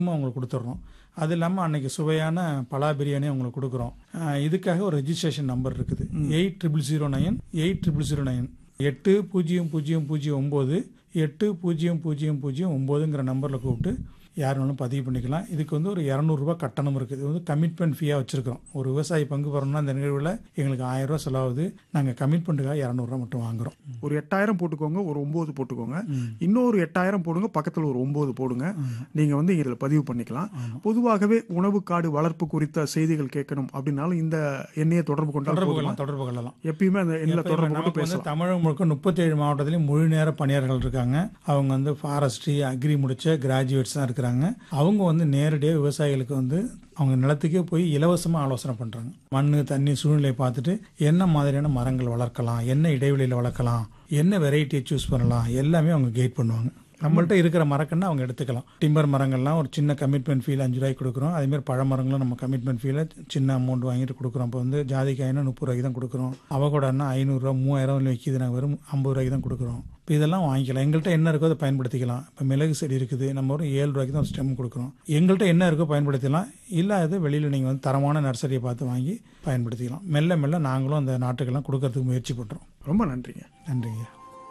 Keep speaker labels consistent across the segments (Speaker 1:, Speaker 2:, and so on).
Speaker 1: அவங்களுக்கு கொடுத்துட்றோம் அது இல்லாமல் அன்னைக்கு சுவையான பலா பிரியாணி அவங்களுக்கு கொடுக்குறோம் அஹ் இதுக்காக ஒரு ரெஜிஸ்ட்ரேஷன் நம்பர் இருக்குது eight triple zero nine eight triple zero nine எட்டு பூஜ்ஜியம் பூஜ்ஜியம் பூஜ்ஜியம் ஒம்பது எட்டு பூஜ்ஜியம் பூஜ்ஜியம் பூஜ்ஜியம் ஒம்போதுங்கிற நம்பரில் கூப்பிட்டு யார் வேணாலும் பதிவு பண்ணிக்கலாம் இதுக்கு வந்து ஒரு இரநூறுபா கட்டணம் இருக்குது இது வந்து கமிட்மெண்ட் ஃபீயாக வச்சுருக்கிறோம் ஒரு விவசாயி பங்கு பெறணும்னா இந்த நிகழ்வில் எங்களுக்கு ஆயிரம் ரூபாய் செலவாகுது நாங்கள் கமிட்மெண்ட்டுக்காக இரநூறுவா மட்டும் வாங்குறோம்
Speaker 2: ஒரு எட்டாயிரம் போட்டுக்கோங்க ஒரு ஒம்பது போட்டுக்கோங்க இன்னொரு எட்டாயிரம் போடுங்க பக்கத்தில் ஒரு ஒம்பது போடுங்க நீங்கள் வந்து இதில் பதிவு பண்ணிக்கலாம் பொதுவாகவே உணவு காடு வளர்ப்பு குறித்த செய்திகள் கேட்கணும் அப்படின்னாலும் இந்த எண்ணையை தொடர்பு கொண்டால்
Speaker 1: தொடர்பு
Speaker 2: போதுமா?
Speaker 1: கொள்ளலாம் தொடர்பு கொள்ளலாம்
Speaker 2: எப்பயுமே அந்த எண்ணில்
Speaker 1: இப்ப
Speaker 2: தொடர்பு கொண்டு
Speaker 1: நமக்கு வந்து
Speaker 2: பேசலாம்
Speaker 1: தமிழகம் முழுக்க முப்பத்தேழு மாவட்டத்திலையும் முழு நேர பணியாளர்கள் இருக்காங்க அவங்க வந்து ஃபாரஸ்ட்ரி அக்ரி முடிச்ச கிராஜுவேட்ஸ் தான் இருக்கிறாங்க அவங்க வந்து நேரடியாக விவசாயிகளுக்கு வந்து அவங்க நிலத்துக்கே போய் இலவசமாக ஆலோசனை பண்ணுறாங்க மண் தண்ணி சூழ்நிலையை பார்த்துட்டு என்ன மாதிரியான மரங்கள் வளர்க்கலாம் என்ன இடைவெளியில் வளர்க்கலாம் என்ன வெரைட்டியை சூஸ் பண்ணலாம் எல்லாமே அவங்க கைட் பண்ணுவாங்க நம்மள்ட்ட இருக்கிற மரக்கன்னு அவங்க எடுத்துக்கலாம் டிம்பர் மரங்கள்லாம் ஒரு சின்ன கமிட்மெண்ட் ஃபீல் அஞ்சு ரூபாய்க்கு கொடுக்குறோம் அதேமாதிரி பழ மரங்களும் நம்ம கமிட்மெண்ட் ஃபீல சின்ன அமௌண்ட் வாங்கிட்டு கொடுக்குறோம் இப்போ வந்து ஜாதிக்காயினா முப்பது ரூபாய்க்கு தான் கொடுக்குறோம் அவகோடனா ஐநூறுரூவா மூவாயிரம் விற்கிது நாங்கள் வெறும் ஐம்பது ரூபாய்க்கு தான் கொடுக்குறோம் இப்போ இதெல்லாம் வாங்கிக்கலாம் எங்கள்கிட்ட என்ன இருக்கோ அதை பயன்படுத்திக்கலாம் இப்போ மிளகு செடி இருக்குது நம்ம ஒரு ஏழு ரூபாய்க்கு தான் ஸ்டெம் கொடுக்குறோம் எங்கள்கிட்ட என்ன இருக்கோ பயன்படுத்திக்கலாம் இல்லாத வெளியில் நீங்கள் வந்து தரமான நர்சரியை பார்த்து வாங்கி பயன்படுத்திக்கலாம் மெல்ல மெல்ல நாங்களும் அந்த நாட்டுக்கெல்லாம் கொடுக்கறதுக்கு முயற்சி பண்ணுறோம்
Speaker 2: ரொம்ப நன்றிங்க
Speaker 1: நன்றிங்க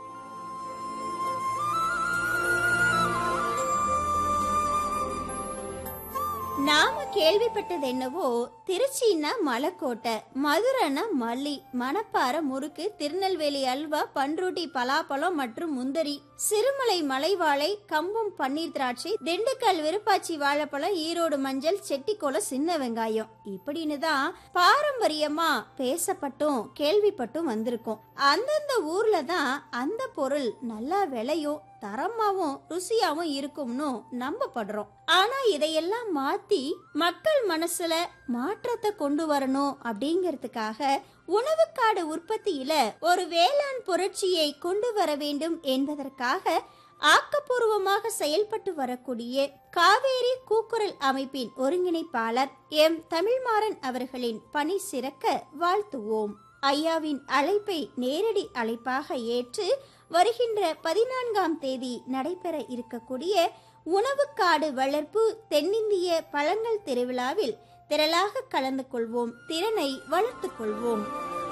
Speaker 3: நாம கேள்விப்பட்டது என்னவோ திருச்சின்னா மலைக்கோட்டை மதுரைனா மல்லி மணப்பாறை முறுக்கு திருநெல்வேலி அல்வா பன்ருட்டி பலாப்பழம் மற்றும் முந்தரி சிறுமலை மலைவாழை கம்பம் பன்னீர் திராட்சை திண்டுக்கல் விருப்பாச்சி வாழைப்பழம் ஈரோடு மஞ்சள் செட்டிக்கோளம் சின்ன வெங்காயம் இப்படின்னு தான் பாரம்பரியமா பேசப்பட்டும் கேள்விப்பட்டும் வந்திருக்கோம் அந்தந்த ஊர்ல தான் அந்த பொருள் நல்லா விளையும் தரமாவும் ருசியாவும் இருக்கும்னு நம்பப்படுறோம் ஆனா இதையெல்லாம் மாத்தி மக்கள் மனசுல மாற்றத்தை கொண்டு வரணும் அப்படிங்கறதுக்காக உணவுக்காடு உற்பத்தியில ஒரு வேளாண் புரட்சியை கொண்டு வர வேண்டும் என்பதற்காக ஆக்கப்பூர்வமாக செயல்பட்டு வரக்கூடிய காவேரி கூக்குரல் அமைப்பின் ஒருங்கிணைப்பாளர் எம் தமிழ்மாறன் அவர்களின் பணி சிறக்க வாழ்த்துவோம் ஐயாவின் அழைப்பை நேரடி அழைப்பாக ஏற்று வருகின்ற பதினான்காம் தேதி நடைபெற இருக்கக்கூடிய உணவுக்காடு வளர்ப்பு தென்னிந்திய பழங்கள் திருவிழாவில் திரளாக கலந்து கொள்வோம் திறனை வளர்த்துக் கொள்வோம்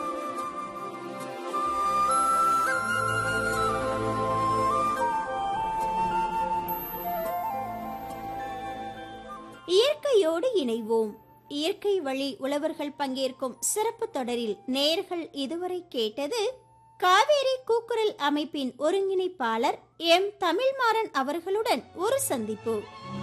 Speaker 3: இயற்கையோடு இணைவோம் இயற்கை வழி உழவர்கள் பங்கேற்கும் சிறப்பு தொடரில் நேர்கள் இதுவரை கேட்டது காவேரி கூக்குரல் அமைப்பின் ஒருங்கிணைப்பாளர் எம் தமிழ்மாறன் அவர்களுடன் ஒரு சந்திப்பு